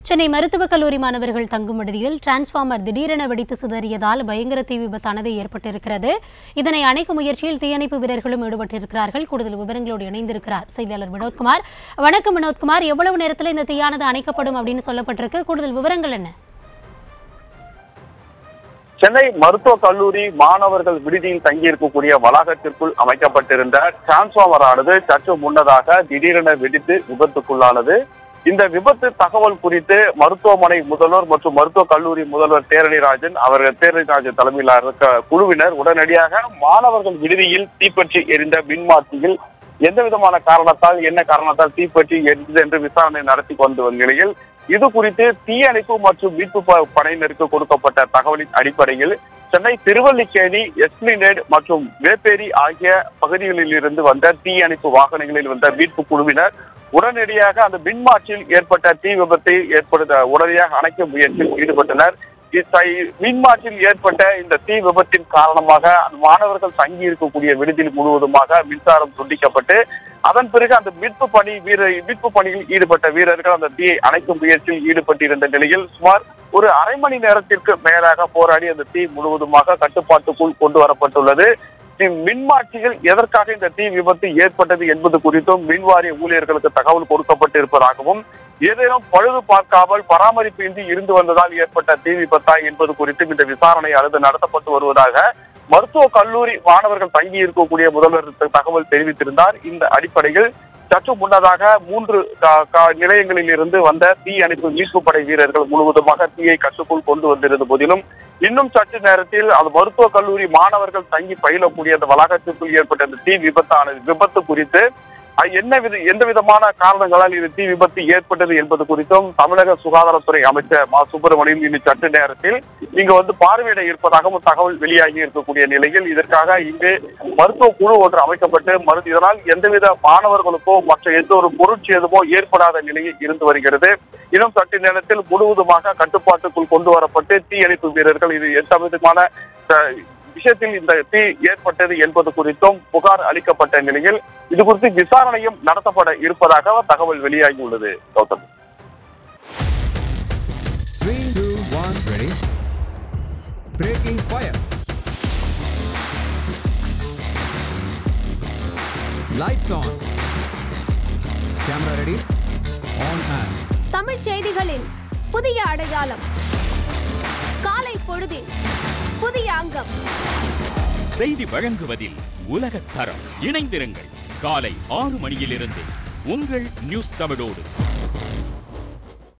சென்னை மருத்துவக் கல்லூரி மாணவர்கள் தங்கும் விடுதியில் டிரான்ஸ்பார்மர் திடீரென வெடித்து சிதறியதால் பயங்கர தீ விபத்தானது ஏற்பட்டிருக்கிறது இதனை அணைக்கும் முயற்சியில் தீயணைப்பு வீரர்களும் ஈடுபட்டிருக்கிறார்கள் கூடுதல் விவரங்களோடு இணைந்திருக்கிறார் செய்தியாளர் வினோத்குமார் வணக்கம் வினோத்குமார் எவ்வளவு நேரத்தில் இந்த தீயானது அணைக்கப்படும் அப்படின்னு சொல்லப்பட்டிருக்கு கூடுதல் விவரங்கள் என்ன சென்னை மருத்துவக் கல்லூரி மாணவர்கள் விடுதியில் தங்கியிருக்கக்கூடிய வளாகத்திற்குள் அமைக்கப்பட்டிருந்த டிரான்ஸ்பார்மர் ஆனது சற்று முன்னதாக திடீரென வெடித்து விபத்துக்குள்ளானது இந்த விபத்து தகவல் குறித்து மருத்துவமனை முதல்வர் மற்றும் மருத்துவக் கல்லூரி முதல்வர் தேரணிராஜன் அவர்கள் தேரணிராஜன் தலைமையிலான இருக்க குழுவினர் உடனடியாக மாணவர்கள் விடுதியில் தீப்பற்றி எரிந்த மின்மாற்றியில் எந்த விதமான காரணத்தால் என்ன காரணத்தால் தீப்பற்றி எரிந்தது என்று விசாரணை நடத்தி கொண்டு வந்த நிலையில் இது குறித்து தீயணைப்பு மற்றும் மீட்பு ப- படையினருக்கு கொடுக்கப்பட்ட தகவலின் அடிப்படையில் சென்னை திருவல்லிக்கேணி எஸ்பிளினேட் மற்றும் வேப்பேரி ஆகிய பகுதிகளில் இருந்து வந்த தீயணைப்பு வாகனங்களில் வந்த மீட்பு குழுவினர் உடனடியாக அந்த மின்மாற்றியில் ஏற்பட்ட தீ விபத்தை ஏற்படுத்த உடனடியாக அணைக்கும் முயற்சியில் ஈடுபட்டனர் இத்த- மின்மாற்றியில் ஏற்பட்ட இந்த தீ விபத்தின் காரணமாக அந்த மாணவர்கள் தங்கி இருக்கக்கூடிய விடுதியில் முழுவதுமாக மின்சாரம் துண்டிக்கப்பட்டு அதன் பிறகு அந்த மீட்பு பணி வீரர் மீட்பு பணியில் ஈடுபட்ட வீரர்கள் அந்த தீயை அணைக்கும் முயற்சியில் ஈடுபட்டிருந்த நிலையில் சுமார் ஒரு அரை மணி நேரத்திற்கு மேலாக போராடி அந்த தீ முழுவதுமாக கட்டுப்பாட்டுக்குள் கொண்டு வரப்பட்டுள்ளது தி- மின்மாற்றிகள் எதற்காக இந்த தீ விபத்து ஏற்பட்டது என்பது குறித்தும் மின்வாரிய ஊழியர்களுக்கு தகவல் கொடுக்கப்பட்டிருப்பதாகவும் ஏதேனும் பழுது பார்க்காமல் பராமரிப்பு இன்றி இருந்து வந்ததால் ஏற்பட்ட தீ விபத்தா என்பது குறித்தும் இந்த விசாரணை அடுத்து நடத்தப்பட்டு வருவதாக மருத்துவ கல்லூரி மாணவர்கள் தங்கி இருக்கக்கூடிய முதல்வர் தகவல் தெரிவித்திருந்தார் இந்த அடிப்படையில் சற்று முன்னதாக மூன்று க- க- நிலையங்களில் இருந்து வந்த தீ அணைப்பு மீட்பு படை வீரர்கள் முழுவதுமாக தீயை கட்டுக்குள் கொண்டு வந்திருந்த போதிலும் இன்னும் சற்று நேரத்தில் அது மருத்துவக் கல்லூரி மாணவர்கள் தங்கி பயிலக்கூடிய அந்த வளாகத்திற்குள் ஏற்பட்ட அந்த தீ விபத்தானது விபத்து குறித்து அது என்ன வித எந்த விதமான காரணங்களால் இது தீ விபத்து ஏற்பட்டது என்பது குறித்தும் தமிழக சுகாதாரத்துறை அமைச்சர் மா சுப்பிரமணியன் இன்னும் சற்று நேரத்தில் இங்கு வந்து பார்வையிட இருப்பதாகவும் தகவல் வெளியாகி இருக்கக்கூடிய நிலையில் இதற்காக இங்கு மருத்துவ குழு ஒன்று அமைக்கப்பட்டு மருந்து இதனால் எந்தவித மாணவர்களுக்கோ மற்ற எந்த ஒரு பொருட்சேதமோ ஏற்படாத நிலையில் இருந்து வருகிறது இன்னும் சற்று நேரத்தில் முழுவதுமாக கட்டுப்பாட்டுக்குள் கொண்டு வரப்பட்டு தீயணைப்பு வீரர்கள் இது எந்த விதமான அஹ், விஷயத்தில் இந்த தீ ஏற்பட்டது என்பது குறித்தும் புகார் அளிக்கப்பட்ட நிலையில் இது குறித்து விசாரணையும் நடத்தப்பட இருப்பதாக தகவல் வெளியாகியுள்ளது Gautham Three, two, one, ready. Breaking fire. Lights on. Camera ready. On and. தமிழ்ச் செய்திகளின் புதிய அடையாளம் காலை பொழுதில் புதிய அங்கம் செய்தி வழங்குவதில் உலகத் தரம் இணைந்திருங்கள் காலை ஆறு மணியிலிருந்து உங்கள் நியூஸ் தமிழோடு